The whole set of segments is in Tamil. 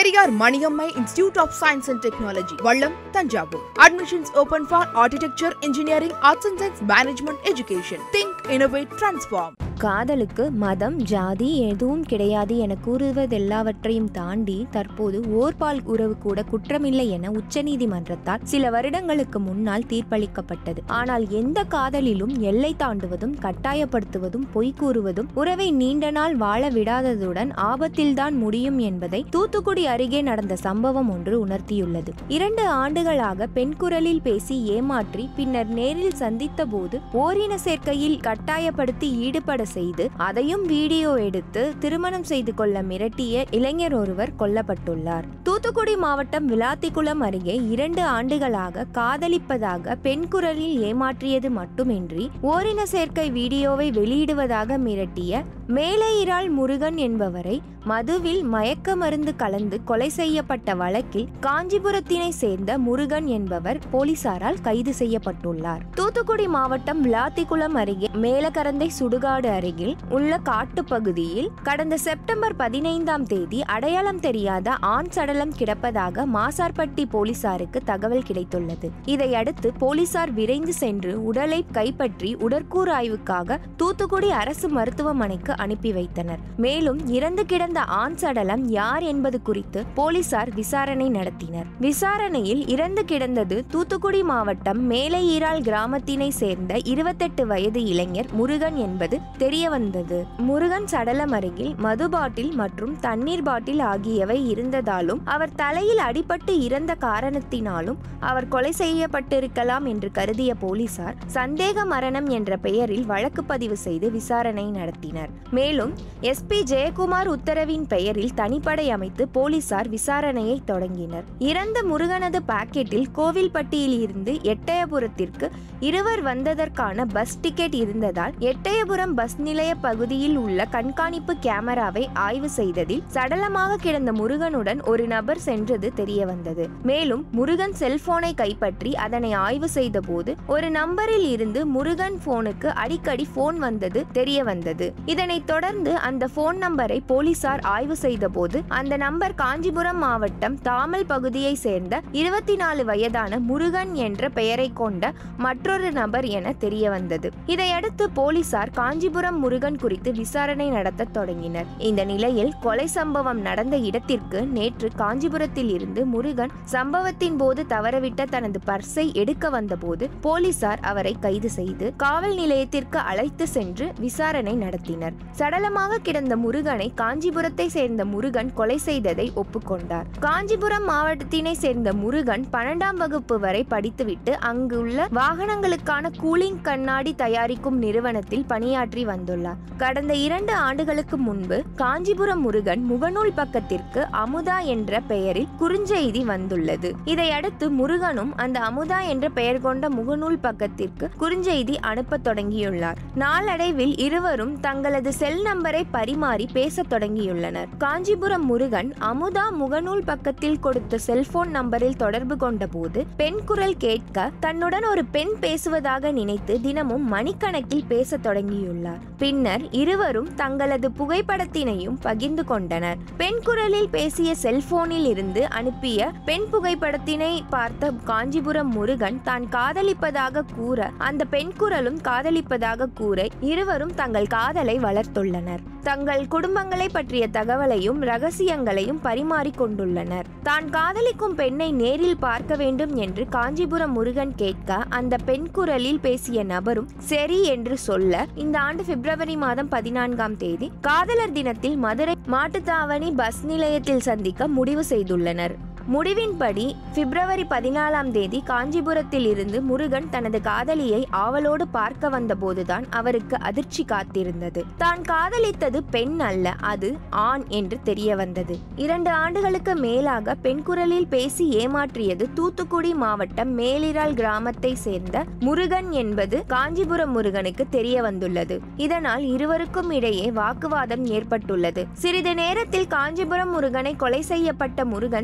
Periyar Maniammai institute of science and technology Vallam Thanjavur admissions open for architecture engineering arts and science management education think innovate transform காதலுக்கு மதம் ஜாதி எதுவும் கிடையாது என கூறுவதெல்லாவற்றையும் தாண்டி தற்போது ஓர்பால் உறவு கூட குற்றமில்லை என உச்சநீதிமன்றத்தால் சில வருடங்களுக்கு முன்னால் தீர்ப்பளிக்கப்பட்டது ஆனால் எந்த காதலிலும் எல்லை தாண்டுவதும் கட்டாயப்படுத்துவதும் பொய் கூறுவதும் உறவை நீண்ட நாள் வாழ விடாததுடன் ஆபத்தில்தான் முடியும் என்பதை தூத்துக்குடி அருகே நடந்த சம்பவம் ஒன்று உணர்த்தியுள்ளது இரண்டு ஆண்டுகளாக பெண் குரலில் பேசி ஏமாற்றி பின்னர் நேரில் சந்தித்த போது ஓரின சேர்க்கையில் கட்டாயப்படுத்தி ஈடுபட செய்து அதையும் வீடியோ எடுத்து திருமணம் செய்து கொள்ள மிரட்டிய இளைஞர் ஒருவர் கொல்லப்பட்டுள்ளார் தூத்துக்குடி மாவட்டம் விளாத்திக்குளம் அருகே இரண்டு ஆண்டுகளாக காதலிப்பதாக பெண் குரலில் ஏமாற்றியது மட்டுமின்றி ஓரின சேர்க்கை வீடியோவை வெளியிடுவதாக மிரட்டிய மேலையிராள் முருகன் என்பவரை மதுவில் மயக்க மருந்து கலந்து கொலை செய்யப்பட்ட வழக்கில் காஞ்சிபுரத்தினை சேர்ந்த முருகன் என்பவர் போலீசாரால் கைது செய்யப்பட்டுள்ளார் தூத்துக்குடி மாவட்டம் விளாத்திக்குளம் அருகே மேலகரந்தை சுடுகாடு அருகில் உள்ள காட்டுப்பகுதியில் கடந்த செப்டம்பர் பதினைந்தாம் தேதி அடையாளம் தெரியாத ஆண் சடலம் கிடப்பதாக மாசார்பட்டி போலீசாருக்கு தகவல் கிடைத்துள்ளது இதையடுத்து போலீசார் விரைந்து சென்று உடலை கைப்பற்றி உடற்கூறு ஆய்வுக்காக தூத்துக்குடி அரசு மருத்துவமனைக்கு அனுப்பி வைத்தனர் மேலும் இறந்து கிடந்த ஆண் சடலம் யார் என்பது குறித்து போலீசார் விசாரணை நடத்தினர் விசாரணையில் இறந்து கிடந்தது தூத்துக்குடி மாவட்டம் மேலையீரால் கிராமத்தினை சேர்ந்த இருபத்தெட்டு வயது இளைஞர் முருகன் என்பது தெரிய வந்தது முருகன் சடலம் அருகில் மது பாட்டில் மற்றும் தண்ணீர் பாட்டில் ஆகியவை இருந்ததாலும் அவர் தலையில் அடிபட்டு இறந்த காரணத்தினாலும் அவர் கொலை செய்யப்பட்டிருக்கலாம் என்று கருதிய போலீசார் சந்தேக மரணம் என்ற பெயரில் வழக்கு பதிவு செய்து விசாரணை நடத்தினர் மேலும் எஸ்பி ஜெயக்குமார் உத்தரவின் பெயரில் தனிப்படை அமைத்து போலீசார் விசாரணையை தொடங்கினர் இறந்த முருகனது பாக்கெட்டில் கோவில்பட்டியில் இருந்து எட்டயபுரத்திற்கு இருவர் வந்ததற்கான பஸ் டிக்கெட் இருந்ததால் எட்டயபுரம் பஸ் நிலைய பகுதியில் உள்ள கண்காணிப்பு கேமராவை ஆய்வு செய்ததில் சடலமாக கிடந்த முருகனுடன் ஒரு நபர் சென்றது தெரிய வந்தது மேலும் முருகன் செல்போனை கைப்பற்றி அதனை ஆய்வு செய்தபோது ஒரு நம்பரில் இருந்து முருகன் போனுக்கு அடிக்கடி போன் வந்தது தெரிய வந்தது இதனைத் தொடர்ந்து அந்த போன் நம்பரை போலீசார் ஆய்வு செய்தபோது அந்த நம்பர் காஞ்சிபுரம் மாவட்டம் தாமல் பகுதியை சேர்ந்த இருபத்தி நாலு வயதான முருகன் என்ற பெயரை கொண்ட மற்றொரு நபர் என தெரிய வந்தது இதையடுத்து போலீசார் காஞ்சிபுரம் முருகன் குறித்து விசாரணை நடத்த தொடங்கினர் இந்த நிலையில் கொலை சம்பவம் நடந்த இடத்திற்கு நேற்று காஞ்சிபுரத்தில் இருந்து முருகன் சம்பவத்தின் போது தவறவிட்ட தனது பர்ஸை எடுக்க வந்தபோது போலீசார் அவரை கைது செய்து காவல் நிலையத்திற்கு அழைத்து சென்று விசாரணை நடத்தினர் சடலமாக கிடந்த முருகனை காஞ்சிபுரத்தை சேர்ந்த முருகன் கொலை செய்ததை ஒப்புக்கொண்டார் காஞ்சிபுரம் மாவட்டத்தினை சேர்ந்த முருகன் பன்னெண்டாம் வகுப்பு வரை படித்துவிட்டு அங்குள்ள வாகனங்களுக்கான கூலிங் கண்ணாடி தயாரிக்கும் நிறுவனத்தில் பணியாற்றி வந்துள்ளார் கடந்த இரண்டு ஆண்டுகளுக்கு முன்பு காஞ்சிபுரம் முருகன் முகநூல் பக்கத்திற்கு அமுதா என்ற பெயரில் குறுஞ்செய்தி வந்துள்ளது இதையடுத்து முருகனும் அந்த அமுதா என்ற பெயர் கொண்ட முகநூல் பக்கத்திற்கு குறுஞ்செய்தி அனுப்ப தொடங்கியுள்ளார் நாளடைவில் இருவரும் தங்களது செல் நம்பரை பரிமாறி பேசத் தொடங்கியுள்ளனர் காஞ்சிபுரம் முருகன் அமுதா முகநூல் பக்கத்தில் கொடுத்த செல்போன் நம்பரில் தொடர்பு கொண்ட போது பெண் குரல் கேட்க தன்னுடன் ஒரு பெண் பேசுவதாக நினைத்து தினமும் மணிக்கணக்கில் பேசத் தொடங்கியுள்ளார் பின்னர் இருவரும் தங்களது புகைப்படத்தினையும் பகிர்ந்து கொண்டனர் பெண் குரலில் பேசிய செல்போனில் இருந்து அனுப்பிய பெண் புகைப்படத்தினை பார்த்த காஞ்சிபுரம் முருகன் தான் காதலிப்பதாக கூற அந்த பெண் குரலும் காதலிப்பதாக கூற இருவரும் தங்கள் காதலை வளர்த்துள்ளனர் தங்கள் குடும்பங்களை பற்றிய தகவலையும் ரகசியங்களையும் பரிமாறிக் கொண்டுள்ளனர் தான் காதலிக்கும் பெண்ணை நேரில் பார்க்க வேண்டும் என்று காஞ்சிபுரம் முருகன் கேட்க அந்த பெண் குரலில் பேசிய நபரும் சரி என்று சொல்ல இந்த ஆண்டு பிப்ரவரி மாதம் பதினான்காம் தேதி காதலர் தினத்தில் மதுரை மாட்டுத்தாவணி பஸ் நிலையத்தில் சந்திக்க முடிவு செய்துள்ளனர் முடிவின்படி பிப்ரவரி பதினாலாம் தேதி காஞ்சிபுரத்தில் இருந்து முருகன் தனது காதலியை ஆவலோடு பார்க்க வந்தபோதுதான் அவருக்கு அதிர்ச்சி காத்திருந்தது தான் காதலித்தது பெண் அல்ல அது ஆண் என்று தெரிய வந்தது இரண்டு ஆண்டுகளுக்கு மேலாக பெண் குரலில் பேசி ஏமாற்றியது தூத்துக்குடி மாவட்டம் மேலிரால் கிராமத்தை சேர்ந்த முருகன் என்பது காஞ்சிபுரம் முருகனுக்கு தெரிய வந்துள்ளது இதனால் இருவருக்கும் இடையே வாக்குவாதம் ஏற்பட்டுள்ளது சிறிது நேரத்தில் காஞ்சிபுரம் முருகனை கொலை செய்யப்பட்ட முருகன் சமாதான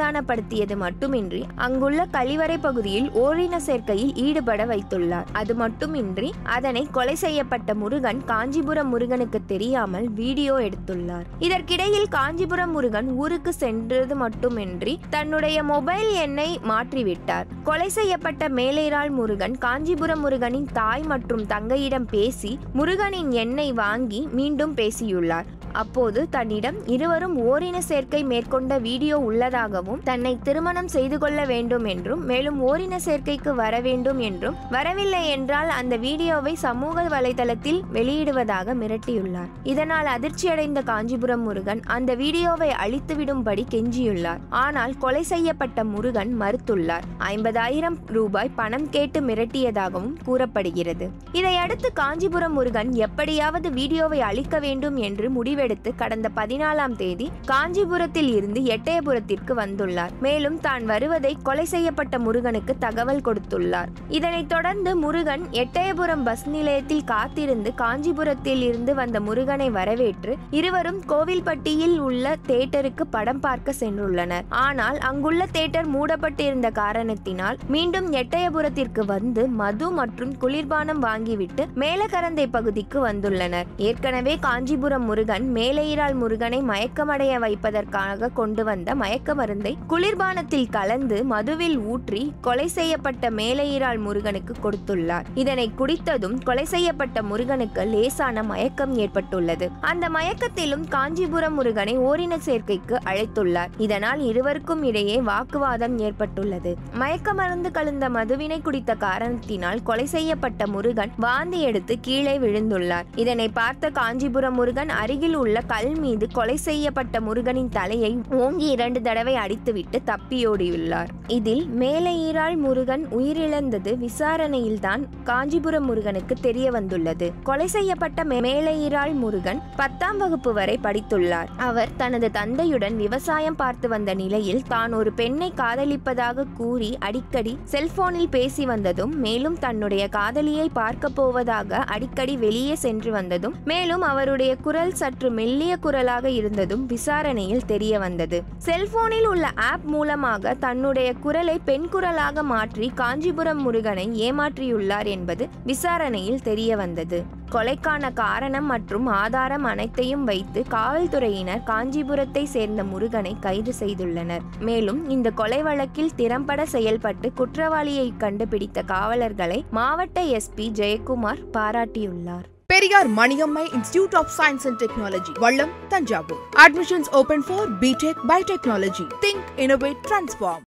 சமாதானப்படுத்தியது மட்டுமின்றி அங்குள்ள கழிவறை பகுதியில் ஓரின சேர்க்கையில் ஈடுபட வைத்துள்ளார் அது மட்டுமின்றி அதனை கொலை செய்யப்பட்ட முருகன் காஞ்சிபுரம் முருகனுக்கு தெரியாமல் வீடியோ எடுத்துள்ளார் இதற்கிடையில் காஞ்சிபுரம் முருகன் ஊருக்கு சென்றது மட்டுமின்றி தன்னுடைய மொபைல் எண்ணை மாற்றிவிட்டார் கொலை செய்யப்பட்ட மேலேராள் முருகன் காஞ்சிபுரம் முருகனின் தாய் மற்றும் தங்கையிடம் பேசி முருகனின் எண்ணை வாங்கி மீண்டும் பேசியுள்ளார் அப்போது தன்னிடம் இருவரும் ஓரின சேர்க்கை மேற்கொண்ட வீடியோ உள்ளதாகவும் தன்னை திருமணம் செய்து கொள்ள வேண்டும் என்றும் மேலும் ஓரின சேர்க்கைக்கு வர வேண்டும் என்றும் வரவில்லை என்றால் அந்த வீடியோவை சமூக வலைதளத்தில் வெளியிடுவதாக மிரட்டியுள்ளார் இதனால் அதிர்ச்சியடைந்த காஞ்சிபுரம் முருகன் அந்த வீடியோவை அழித்துவிடும்படி கெஞ்சியுள்ளார் ஆனால் கொலை செய்யப்பட்ட முருகன் மறுத்துள்ளார் ஐம்பதாயிரம் ரூபாய் பணம் கேட்டு மிரட்டியதாகவும் கூறப்படுகிறது இதையடுத்து காஞ்சிபுரம் முருகன் எப்படியாவது வீடியோவை அழிக்க வேண்டும் என்று முடிவெடுத்து கடந்த பதினாலாம் தேதி காஞ்சிபுரத்தில் இருந்து எட்டயபுரத்திற்கு வந்துள்ளார் மேலும் தான் வருவதை கொலை செய்யப்பட்ட முருகனுக்கு தகவல் கொடுத்துள்ளார் இதனைத் தொடர்ந்து முருகன் எட்டயபுரம் பஸ் நிலையத்தில் காத்திருந்து காஞ்சிபுரத்தில் இருந்து வந்த முருகனை வரவேற்று இருவரும் கோவில்பட்டியில் உள்ள தேட்டருக்கு படம் பார்க்க சென்றுள்ளனர் ஆனால் அங்குள்ள தேட்டர் மூடப்பட்டிருந்த காரணத்தினால் மீண்டும் எட்டயபுரத்திற்கு வந்து மது மற்றும் குளிர்பானம் வாங்கிவிட்டு மேலகரந்தை பகுதிக்கு வந்துள்ளனர் ஏற்கனவே காஞ்சிபுரம் முருகன் மேலையிறால் முருகனை மயக்கமடைய வைப்பதற்காக கொண்டு வந்த மயக்க மருந்தை குளிர்பானத்தில் கலந்து மதுவில் ஊற்றி கொலை செய்யப்பட்ட மேலையிறால் முருகனுக்கு கொடுத்துள்ளார் இதனை குடித்ததும் கொலை செய்யப்பட்ட முருகனுக்கு லேசான மயக்கம் ஏற்பட்டுள்ளது அந்த மயக்கத்திலும் காஞ்சிபுரம் முருகனை ஓரின சேர்க்கைக்கு அழைத்துள்ளார் இதனால் இருவருக்கும் இடையே வாக்குவாதம் ஏற்பட்டுள்ளது மயக்க மருந்து கலந்த மதுவினை குடித்த காரணத்தினால் கொலை செய்யப்பட்ட முருகன் வாந்தி எடுத்து கீழே விழுந்துள்ளார் இதனை பார்த்த காஞ்சிபுரம் முருகன் அருகில் உள்ள கல் மீது கொலை செய்யப்பட்ட முருகனின் தலையை ஓங்கி இரண்டு தடவை அடித்துவிட்டு தப்பியோடியுள்ளார் இதில் மேலையீராள் முருகன் உயிரிழந்தது விசாரணையில்தான் காஞ்சிபுரம் முருகனுக்கு தெரிய வந்துள்ளது கொலை செய்யப்பட்ட மே- மேலையீராள் முருகன் பத்தாம் வகுப்பு வரை படித்துள்ளார் அவர் தனது தந்தையுடன் விவசாயம் பார்த்து வந்த நிலையில் தான் ஒரு பெண்ணை காதலிப்பதாக கூறி அடிக்கடி செல்போனில் பேசி வந்ததும் மேலும் தன்னுடைய காதலியை பார்க்க போவதாக அடிக்கடி வெளியே சென்று வந்ததும் மேலும் அவருடைய குரல் சற்று மெல்லிய குரலாக இருந்ததும் விசாரணையில் தெரிய வந்தது செல்போனில் உள்ள ஆப் மூலமாக தன்னுடைய குரலை பெண் குரலாக மாற்றி காஞ்சிபுரம் முருகனை ஏமாற்றியுள்ளார் என்பது விசாரணையில் தெரிய வந்தது கொலைக்கான காரணம் மற்றும் ஆதாரம் அனைத்தையும் வைத்து காவல்துறையினர் காஞ்சிபுரத்தை சேர்ந்த முருகனை கைது செய்துள்ளனர் மேலும் இந்த கொலை வழக்கில் திறம்பட செயல்பட்டு குற்றவாளியை கண்டுபிடித்த காவலர்களை மாவட்ட எஸ்பி ஜெயக்குமார் பாராட்டியுள்ளார் Periyar Maniammai institute of science and technology Vallam Thanjavur admissions open for BTech biotechnology think innovate transform